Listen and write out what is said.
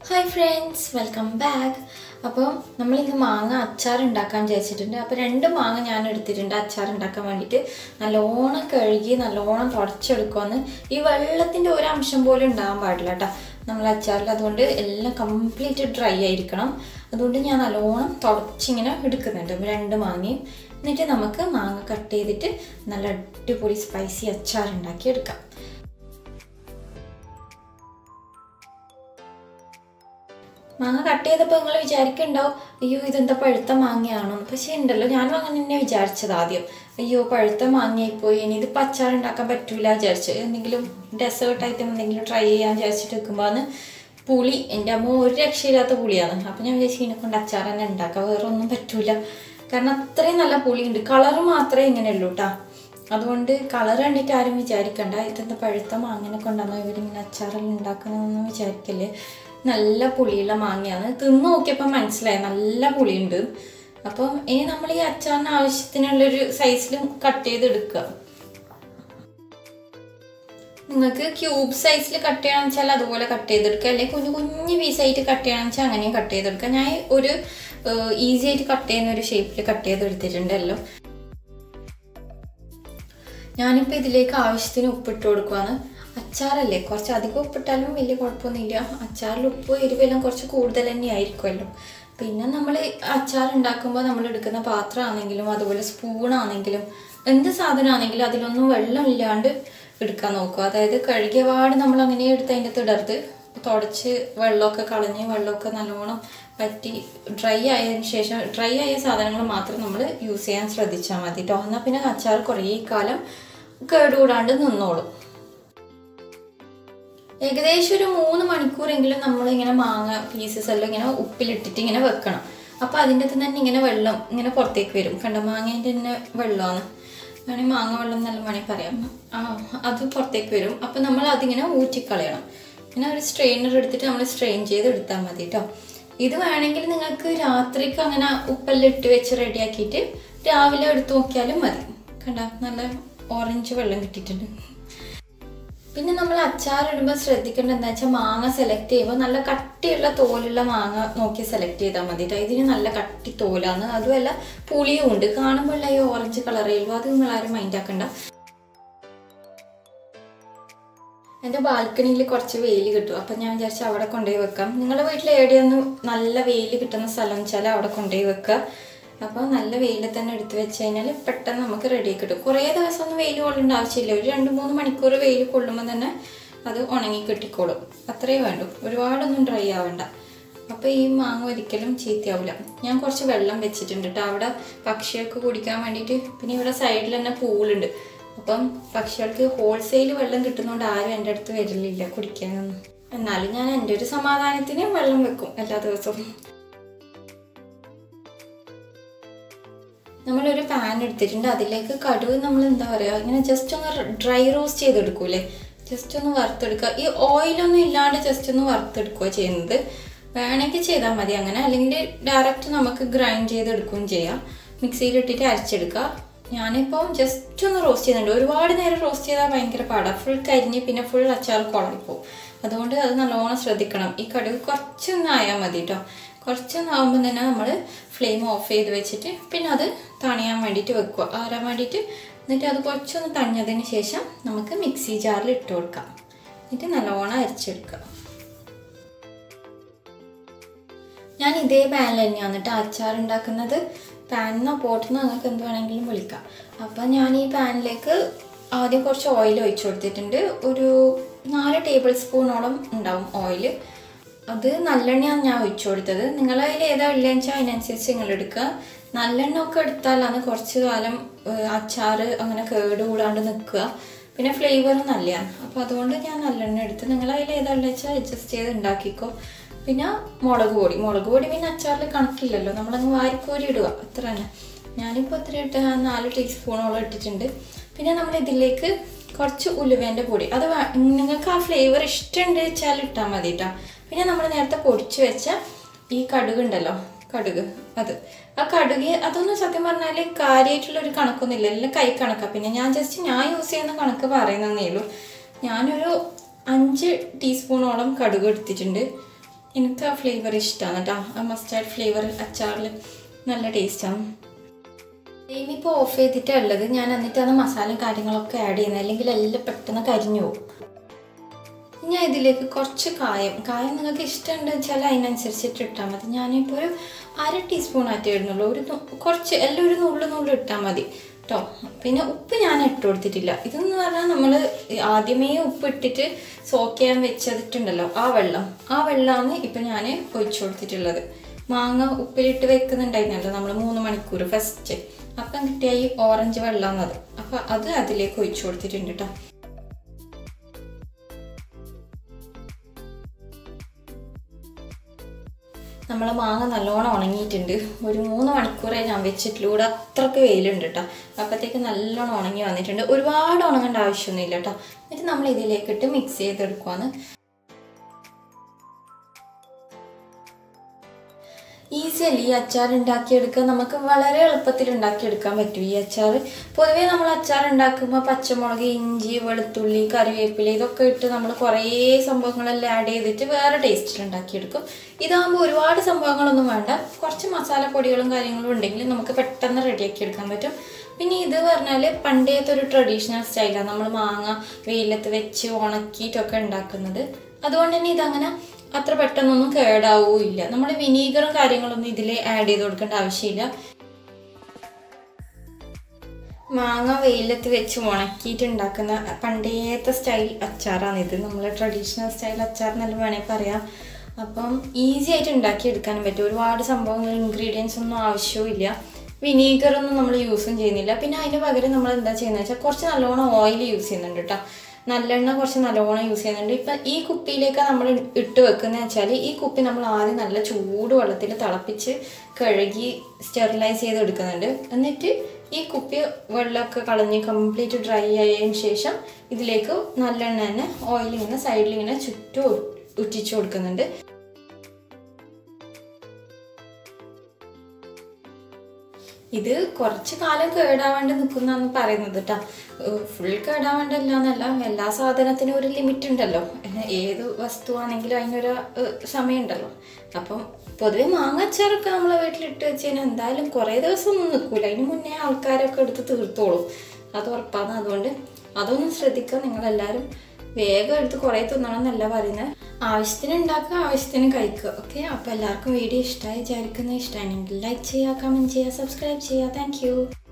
hi friends welcome back അപ്പോൾ നമ്മളിന്ന് മാങ്ങ അച്ചാർ ഉണ്ടാക്കാൻ വിചാരിച്ചിട്ടുണ്ട് അപ്പോൾ രണ്ട് മാങ്ങ ഞാൻ എടുത്തിട്ടുണ്ട് അച്ചാർ ഉണ്ടാക്കാൻ വേണ്ടിയിട്ട് നല്ലോണം കഴുകി നല്ലോണം തുടച്ചെടുക്കുമെന്ന് ഈ വെള്ളത്തിൻ്റെ ഒരു അംശം പോലും ഉണ്ടാകാൻ പാടില്ല കേട്ടോ നമ്മൾ അച്ചാറിൽ അതുകൊണ്ട് എല്ലാം കംപ്ലീറ്റ് ഡ്രൈ ആയിരിക്കണം അതുകൊണ്ട് ഞാൻ നല്ലോണം തുടച്ചിങ്ങനെ എടുക്കുന്നുണ്ട് രണ്ട് മാങ്ങയും എന്നിട്ട് നമുക്ക് മാങ്ങ കട്ട് ചെയ്തിട്ട് നല്ല അടിപൊളി സ്പൈസി അച്ചാർ ഉണ്ടാക്കി എടുക്കാം മാങ്ങ കട്ട് ചെയ്തപ്പോൾ നിങ്ങൾ വിചാരിക്കുന്നുണ്ടാവും അയ്യോ ഇതെന്താ പഴുത്ത മാങ്ങയാണോ പക്ഷേ ഉണ്ടല്ലോ ഞാനും അങ്ങനെ തന്നെ വിചാരിച്ചത് ആദ്യം അയ്യോ പഴുത്ത മാങ്ങയായിപ്പോയി ഇനി ഇത് അച്ചാർ ഉണ്ടാക്കാൻ പറ്റൂല വിചാരിച്ചു എന്തെങ്കിലും ഡെസേർട്ട് ഐറ്റം എന്തെങ്കിലും ട്രൈ ചെയ്യാൻ വിചാരിച്ചിട്ട് നിൽക്കുമ്പോൾ അന്ന് പുളി എൻ്റെ അമ്മ ഒരു രക്ഷയില്ലാത്ത പുളിയാണ് അപ്പം ഞാൻ വിചാരിച്ചു ഇതിനെ കൊണ്ട് അച്ചാർ തന്നെ ഉണ്ടാക്കാം വേറെ ഒന്നും പറ്റൂല കാരണം അത്രയും നല്ല പുളിയുണ്ട് കളറ് മാത്രമേ ഇങ്ങനെ ഉള്ളൂ കേട്ടോ അതുകൊണ്ട് കളർ കണ്ടിട്ട് ആരും വിചാരിക്കണ്ട ഇതെന്താ പഴുത്ത മാങ്ങനെ കൊണ്ടാണോ ഇവരിങ്ങനെ അച്ചാറെല്ലാം ഉണ്ടാക്കുന്നതെന്ന് വിചാരിക്കല്ലേ നല്ല പുളിയുള്ള മാങ്ങയാണ് തിന്ന് നോക്കിയപ്പോൾ മനസ്സിലായി നല്ല പുളിയുണ്ട് അപ്പം ഇനി നമ്മൾ ഈ അച്ചാറിന് ആവശ്യത്തിനുള്ളൊരു സൈസിലും കട്ട് ചെയ്തെടുക്കുക നിങ്ങൾക്ക് ക്യൂബ് സൈസിൽ കട്ട് ചെയ്യണമെന്ന് വെച്ചാൽ അതുപോലെ കട്ട് ചെയ്തെടുക്കുക അല്ലെങ്കിൽ കുഞ്ഞു കുഞ്ഞു പീസായിട്ട് കട്ട് ചെയ്യണമെന്ന് വെച്ചാൽ അങ്ങനെയും കട്ട് ചെയ്തെടുക്കുക ഞാൻ ഒരു ഈസി ആയിട്ട് കട്ട് ചെയ്യുന്ന ഒരു ഷേപ്പിൽ കട്ട് ചെയ്തെടുത്തിട്ടുണ്ടല്ലോ ഞാനിപ്പോൾ ഇതിലേക്ക് ആവശ്യത്തിന് ഉപ്പിട്ട് കൊടുക്കുവാണ് അച്ചാറല്ലേ കുറച്ച് അധികം ഉപ്പിട്ടാലും വലിയ കുഴപ്പമൊന്നുമില്ല അച്ചാറിൽ ഉപ്പ് എരിവെല്ലാം കുറച്ച് കൂടുതൽ തന്നെ ആയിരിക്കുമല്ലോ പിന്നെ നമ്മൾ അച്ചാർ ഉണ്ടാക്കുമ്പോൾ നമ്മൾ എടുക്കുന്ന പാത്രമാണെങ്കിലും അതുപോലെ സ്പൂണാണെങ്കിലും എന്ത് സാധനമാണെങ്കിലും അതിലൊന്നും വെള്ളം ഇല്ലാണ്ട് എടുക്കാൻ നോക്കുക അതായത് കഴുകിയ പാട് നമ്മൾ അങ്ങനെ എടുത്ത് അതിൻ്റെ തിടർത്ത് തുടച്ച് വെള്ളമൊക്കെ കളഞ്ഞ് വെള്ളമൊക്കെ നല്ലോണം പറ്റി ഡ്രൈ ആയതിനു ശേഷം ഡ്രൈ ആയ സാധനങ്ങൾ മാത്രം നമ്മൾ യൂസ് ചെയ്യാൻ ശ്രദ്ധിച്ചാൽ മതി കേട്ടോ എന്നാൽ പിന്നെ അച്ചാർ കുറേ കാലം കേടുകൂടാണ്ട് നിന്നോളും ഏകദേശം ഒരു മൂന്ന് മണിക്കൂറെങ്കിലും നമ്മൾ ഇങ്ങനെ മാങ്ങ പീസസ് എല്ലാം ഇങ്ങനെ ഉപ്പിലിട്ടിട്ട് ഇങ്ങനെ വെക്കണം അപ്പോൾ അതിൻ്റെ അകത്ത് തന്നെ ഇങ്ങനെ വെള്ളം ഇങ്ങനെ പുറത്തേക്ക് വരും കണ്ട മാങ്ങേൻ്റെ തന്നെ വെള്ളമാണ് വേണമെങ്കിൽ മാങ്ങ വെള്ളം നല്ല വേണമെങ്കിൽ പറയാം ആ അത് പുറത്തേക്ക് വരും അപ്പോൾ നമ്മൾ അതിങ്ങനെ ഊറ്റിക്കളയണം ഇങ്ങനെ ഒരു സ്ട്രെയിനർ എടുത്തിട്ട് നമ്മൾ സ്ട്രെയിൻ ചെയ്ത് എടുത്താൽ മതി കേട്ടോ ഇത് വേണമെങ്കിൽ നിങ്ങൾക്ക് രാത്രിക്ക് അങ്ങനെ ഉപ്പെല്ലാം ഇട്ട് വെച്ച് റെഡിയാക്കിയിട്ട് രാവിലെ എടുത്ത് നോക്കിയാലും മതി കണ്ട നല്ല ഓറഞ്ച് വെള്ളം കിട്ടിയിട്ടുണ്ട് പിന്നെ നമ്മൾ അച്ചാർ ഇടുമ്പോൾ ശ്രദ്ധിക്കേണ്ടത് എന്താ വെച്ചാൽ മാങ്ങ സെലക്ട് ചെയ്യുമ്പോൾ നല്ല കട്ടിയുള്ള തോലുള്ള മാങ്ങ നോക്കി സെലക്ട് ചെയ്താൽ മതി കേട്ടോ ഇതിന് നല്ല കട്ടി തോലാണ് അതുമല്ല പുളിയും ഉണ്ട് കാണുമ്പോൾ ഈ ഓറഞ്ച് കളറേ ഉള്ളൂ അത് നിങ്ങൾ ആരും മൈൻഡ് ആക്കണ്ട എൻ്റെ ബാൽക്കണിയിൽ കുറച്ച് വെയിൽ കിട്ടും അപ്പം ഞാൻ വിചാരിച്ചു അവിടെ കൊണ്ടുപോയി വെക്കാം നിങ്ങളുടെ വീട്ടിൽ എവിടെയൊന്നും നല്ല വെയിൽ കിട്ടുന്ന സ്ഥലം വെച്ചാൽ അവിടെ കൊണ്ടുപോയി വെക്കുക അപ്പോൾ നല്ല വെയിൽ തന്നെ എടുത്ത് വെച്ച് കഴിഞ്ഞാൽ പെട്ടെന്ന് നമുക്ക് റെഡി കിട്ടും കുറേ ദിവസം ഒന്നും വെയിൽ കൊള്ളേണ്ട ആവശ്യമില്ല ഒരു രണ്ട് മൂന്ന് മണിക്കൂർ വെയിൽ കൊള്ളുമ്പോൾ തന്നെ അത് ഉണങ്ങി കിട്ടിക്കോളും അത്രയേ വേണ്ടൂ ഒരുപാടൊന്നും ഡ്രൈ ആവണ്ട അപ്പോൾ ഈ മാങ്ങ ഒരിക്കലും ചീത്തയാവില്ല ഞാൻ കുറച്ച് വെള്ളം വെച്ചിട്ടുണ്ട് കേട്ടോ അവിടെ പക്ഷികൾക്ക് കുടിക്കാൻ വേണ്ടിയിട്ട് പിന്നെ ഇവിടെ സൈഡിൽ തന്നെ പൂളുണ്ട് അപ്പം പക്ഷികൾക്ക് ഹോൾസെയിൽ വെള്ളം കിട്ടുന്നതുകൊണ്ട് ആരും എൻ്റെ അടുത്ത് വരലില്ല കുടിക്കാനൊന്നും എന്നാലും ഞാൻ എൻ്റെ ഒരു സമാധാനത്തിന് വെള്ളം വെക്കും എല്ലാ ദിവസവും നമ്മളൊരു പാൻ എടുത്തിട്ടുണ്ട് അതിലേക്ക് കടുക് നമ്മൾ എന്താ പറയുക ഇങ്ങനെ ജസ്റ്റ് ഒന്ന് ഡ്രൈ റോസ്റ്റ് ചെയ്തെടുക്കൂലേ ജസ്റ്റ് ഒന്ന് വറുത്തെടുക്കുക ഈ ഓയിലൊന്നും ഇല്ലാണ്ട് ജസ്റ്റ് ഒന്ന് വറുത്തെടുക്കുക ചെയ്യുന്നത് വേണമെങ്കിൽ ചെയ്താൽ മതി അങ്ങനെ അല്ലെങ്കിൽ ഡയറക്റ്റ് നമുക്ക് ഗ്രൈൻഡ് ചെയ്തെടുക്കുകയും ചെയ്യാം മിക്സിയിലിട്ടിട്ട് അരച്ചെടുക്കുക ഞാനിപ്പോൾ ജസ്റ്റ് ഒന്ന് റോസ്റ്റ് ചെയ്യുന്നുണ്ട് ഒരുപാട് നേരം റോസ്റ്റ് ചെയ്താൽ ഭയങ്കര പാടാണ് ഫുൾ കരിഞ്ഞ് പിന്നെ ഫുൾ അച്ചാർ കുളമിപ്പോവും അതുകൊണ്ട് അത് നല്ലോണം ശ്രദ്ധിക്കണം ഈ കടുക് കുറച്ചൊന്ന് ആയാൽ മതി കേട്ടോ കുറച്ചൊന്നാകുമ്പോൾ തന്നെ നമ്മൾ ഫ്ലെയിം ഓഫ് ചെയ്ത് വെച്ചിട്ട് പിന്നെ അത് തണിയാൻ വേണ്ടിയിട്ട് വെക്കുക ആറാൻ വേണ്ടിയിട്ട് എന്നിട്ട് അത് കുറച്ചൊന്ന് തണിഞ്ഞതിന് ശേഷം നമുക്ക് മിക്സി ജാറിൽ ഇട്ട് കൊടുക്കാം എന്നിട്ട് നല്ലോണം അരിച്ചെടുക്കുക ഞാൻ ഇതേ പാനിൽ തന്നെയാണ് കേട്ടോ അച്ചാർ ഉണ്ടാക്കുന്നത് പാനിന്നോ പോട്ടിന്നോ നിങ്ങൾക്ക് എന്ത് വേണമെങ്കിലും വിളിക്കാം അപ്പം ഞാൻ ഈ പാനിലേക്ക് ആദ്യം കുറച്ച് ഓയിൽ ഒഴിച്ചു കൊടുത്തിട്ടുണ്ട് ഒരു നാല് ടേബിൾ സ്പൂണോളം ഉണ്ടാവും ഓയിൽ അത് നല്ലെണ്ണയാണ് ഞാൻ ഒഴിച്ചു കൊടുത്തത് നിങ്ങൾ അതിൽ ഏതാ ഉള്ളതെന്ന് വെച്ചാൽ അതിനനുസരിച്ച് നിങ്ങൾ എടുക്കുക നല്ലെണ്ണ ഒക്കെ എടുത്താലാണ് കുറച്ച് കാലം അച്ചാർ അങ്ങനെ കേട് കൂടാണ്ട് നിൽക്കുക പിന്നെ ഫ്ലേവർ നല്ലതാണ് അപ്പോൾ അതുകൊണ്ട് ഞാൻ നല്ലെണ്ണ എടുത്ത് നിങ്ങൾ അതിൽ ഏതാ ഉള്ളത് വെച്ചാൽ അഡ്ജസ്റ്റ് ചെയ്ത് ഉണ്ടാക്കിക്കോ പിന്നെ മുളക് പൊടി മുളക് പൊടി പിന്നെ അച്ചാറിൽ കണക്കില്ലല്ലോ നമ്മളങ്ങ് വാരിക്കോരി ഇടുക അത്ര തന്നെ ഞാനിപ്പോൾ എത്ര ഇട്ട് നാല് ടീസ്പൂണോളം ഇട്ടിട്ടുണ്ട് പിന്നെ നമ്മൾ ഇതിലേക്ക് കുറച്ച് ഉലുവേൻ്റെ പൊടി അത് നിങ്ങൾക്ക് ആ ഫ്ലേവർ ഇഷ്ടമുണ്ട് വെച്ചാൽ ഇട്ടാൽ മതി കേട്ടോ പിന്നെ നമ്മൾ നേരത്തെ പൊടിച്ചു വെച്ച ഈ കടുക് ഉണ്ടല്ലോ കടുക് അത് ആ കടുക് അതൊന്നും സത്യം പറഞ്ഞാൽ കാര്യമായിട്ടുള്ള ഒരു കണക്കൊന്നുമില്ല എല്ലാം കൈ കണക്കാണ് പിന്നെ ഞാൻ ജസ്റ്റ് ഞാൻ യൂസ് ചെയ്യുന്ന കണക്ക് പറയുന്നതേ ഉള്ളൂ ഞാനൊരു അഞ്ച് ടീസ്പൂണോളം കടുക് എടുത്തിട്ടുണ്ട് എനിക്ക് ആ ഫ്ലേവർ ഇഷ്ടമാണ് കേട്ടോ ആ മസ്റ്റാർഡ് ഫ്ലേവർ അച്ചാറിൽ നല്ല ടേസ്റ്റാണ് ഇനിയിപ്പോൾ ഓഫ് ചെയ്തിട്ടാണ് ഉള്ളത് ഞാൻ എന്നിട്ടാണ് മസാലയും കാര്യങ്ങളൊക്കെ ആഡ് ചെയ്യുന്നത് അല്ലെങ്കിൽ എല്ലാം പെട്ടെന്ന് കരിഞ്ഞു പോകും ഞാൻ ഇതിലേക്ക് കുറച്ച് കായം കായം നിങ്ങൾക്ക് ഇഷ്ടമുണ്ട് വെച്ചാൽ അതിനനുസരിച്ചിട്ട് ഇട്ടാൽ മതി ഞാനിപ്പോൾ ഒരു അര ടീസ്പൂൺ ആറ്റേ ഇടുന്നുള്ളൂ ഒരു നു- കുറച്ച് എല്ലാം ഒരു നുള്ളു നുള്ളു ഇട്ടാൽ മതി കേട്ടോ പിന്നെ ഉപ്പ് ഞാൻ ഇട്ട് കൊടുത്തിട്ടില്ല ഇതെന്ന് പറഞ്ഞാൽ നമ്മൾ ആദ്യമേ ഉപ്പ് ഇട്ടിട്ട് സോക്ക് ചെയ്യാൻ വെച്ചതിട്ടുണ്ടല്ലോ ആ വെള്ളം ആ വെള്ളമാണ് ഇപ്പം ഞാൻ ഒഴിച്ചു കൊടുത്തിട്ടുള്ളത് മാങ്ങ ഉപ്പിലിട്ട് വെക്കുന്നുണ്ടായിരുന്നല്ലോ നമ്മൾ മൂന്ന് മണിക്കൂർ ഫസ്റ്റ് അപ്പം കിട്ടിയ ഈ ഓറഞ്ച് വെള്ളം അത് അപ്പം അത് അതിലേക്ക് ഒഴിച്ചു കൊടുത്തിട്ടുണ്ട് കേട്ടോ നമ്മളെ മാങ്ങ നല്ലോണം ഉണങ്ങിയിട്ടുണ്ട് ഒരു മൂന്ന് മണിക്കൂറേ ഞാൻ വെച്ചിട്ടുള്ളൂ ഇവിടെ അത്രക്ക് വെയിലുണ്ട് കേട്ടോ അപ്പോഴത്തേക്ക് നല്ലോണം ഉണങ്ങി വന്നിട്ടുണ്ട് ഒരുപാട് ഉണങ്ങേണ്ട ആവശ്യമൊന്നുമില്ല കേട്ടോ എന്നിട്ട് നമ്മൾ ഇതിലേക്കിട്ട് മിക്സ് ചെയ്തെടുക്കുവാണ് ഈസി അല്ലേ ഈ അച്ചാർ ഉണ്ടാക്കിയെടുക്കാൻ നമുക്ക് വളരെ എളുപ്പത്തിൽ ഉണ്ടാക്കിയെടുക്കാൻ പറ്റും ഈ അച്ചാർ പൊതുവേ നമ്മൾ അച്ചാർ ഉണ്ടാക്കുമ്പോൾ പച്ചമുളക് ഇഞ്ചി വെളുത്തുള്ളി കറിവേപ്പില ഇതൊക്കെ ഇട്ട് നമ്മൾ കുറേ സംഭവങ്ങളെല്ലാം ആഡ് ചെയ്തിട്ട് വേറെ ടേസ്റ്റിൽ ഉണ്ടാക്കിയെടുക്കും ഇതാകുമ്പോൾ ഒരുപാട് സംഭവങ്ങളൊന്നും വേണ്ട കുറച്ച് മസാലപ്പൊടികളും കാര്യങ്ങളും ഉണ്ടെങ്കിൽ നമുക്ക് പെട്ടെന്ന് റെഡിയാക്കി എടുക്കാൻ പറ്റും പിന്നെ ഇത് പറഞ്ഞാൽ പണ്ടേത്തെ ഒരു ട്രഡീഷണൽ സ്റ്റൈലാണ് നമ്മൾ മാങ്ങ വെയിലത്ത് വെച്ച് ഉണക്കിയിട്ടൊക്കെ ഉണ്ടാക്കുന്നത് അതുകൊണ്ട് തന്നെ ഇതങ്ങനെ അത്ര പെട്ടെന്നൊന്നും കേടാവുകയില്ല നമ്മൾ വിനീഗറും കാര്യങ്ങളൊന്നും ഇതിൽ ആഡ് ചെയ്ത് കൊടുക്കേണ്ട ആവശ്യമില്ല മാങ്ങ വെയിലത്ത് വെച്ച് ഉണക്കിയിട്ട് ഉണ്ടാക്കുന്ന പണ്ടേത്തെ സ്റ്റൈൽ അച്ചാറാണ് ഇത് നമ്മൾ ട്രഡീഷണൽ സ്റ്റൈൽ അച്ചാർ എന്നല്ല വേണമെങ്കിൽ പറയാം അപ്പം ഈസി ആയിട്ട് ഉണ്ടാക്കിയെടുക്കാനും പറ്റും ഒരുപാട് സംഭവങ്ങൾ ഇൻഗ്രീഡിയൻസ് ഒന്നും ആവശ്യവുമില്ല വിനീഗറൊന്നും നമ്മൾ യൂസും ചെയ്യുന്നില്ല പിന്നെ അതിന് പകരം നമ്മൾ എന്താ ചെയ്യുന്നത് വെച്ചാൽ കുറച്ച് നല്ലോണം ഓയിൽ യൂസ് ചെയ്യുന്നുണ്ട് കേട്ടോ നല്ലെണ്ണ കുറച്ച് നല്ലോണം യൂസ് ചെയ്യുന്നുണ്ട് ഇപ്പം ഈ കുപ്പിയിലേക്ക് നമ്മൾ ഇട്ട് വെക്കുന്നത് വെച്ചാൽ ഈ കുപ്പി നമ്മൾ ആദ്യം നല്ല ചൂട് വെള്ളത്തിൽ തിളപ്പിച്ച് കഴുകി സ്റ്റെറിലൈസ് ചെയ്ത് എടുക്കുന്നുണ്ട് എന്നിട്ട് ഈ കുപ്പി വെള്ളമൊക്കെ കളഞ്ഞ് കംപ്ലീറ്റ് ഡ്രൈ ആയതിനു ശേഷം ഇതിലേക്ക് നല്ലെണ്ണ തന്നെ ഓയിൽ ഇങ്ങനെ സൈഡിൽ ഇങ്ങനെ ചുറ്റും ഉറ്റിച്ചു കൊടുക്കുന്നുണ്ട് ഇത് കുറച്ച് കാലം കേടാവാണ്ട് നിൽക്കുന്നതെന്ന് പറയുന്നത് കേട്ടോ ഫുൾ കേടാവാണ്ടല്ല എന്നല്ല എല്ലാ സാധനത്തിനും ഒരു ലിമിറ്റ് ഉണ്ടല്ലോ ഏഹ് ഏത് വസ്തുവാണെങ്കിലും അതിനൊരു ഏഹ് സമയമുണ്ടല്ലോ അപ്പം പൊതുവെ മാങ്ങച്ചാറൊക്കെ നമ്മളെ വീട്ടിലിട്ട് വെച്ച് കഴിഞ്ഞാൽ എന്തായാലും കുറേ ദിവസം ഒന്നും നിൽക്കൂല അതിന് മുന്നേ ആൾക്കാരൊക്കെ എടുത്ത് തീർത്തോളും അത് ഉറപ്പാണ് അതുകൊണ്ട് അതൊന്നും ശ്രദ്ധിക്കുക നിങ്ങളെല്ലാവരും വേഗം എടുത്ത് കുറേ തിന്നണം എന്നല്ല പറയുന്നത് ആവശ്യത്തിന് ഉണ്ടാക്കുക ആവശ്യത്തിന് കഴിക്കുക ഓക്കെ അപ്പോൾ എല്ലാവർക്കും വീഡിയോ ഇഷ്ടമായി വിചാരിക്കുന്ന ഇഷ്ടമാണെങ്കിൽ ലൈക്ക് ചെയ്യുക കമൻറ്റ് ചെയ്യുക സബ്സ്ക്രൈബ് ചെയ്യുക താങ്ക്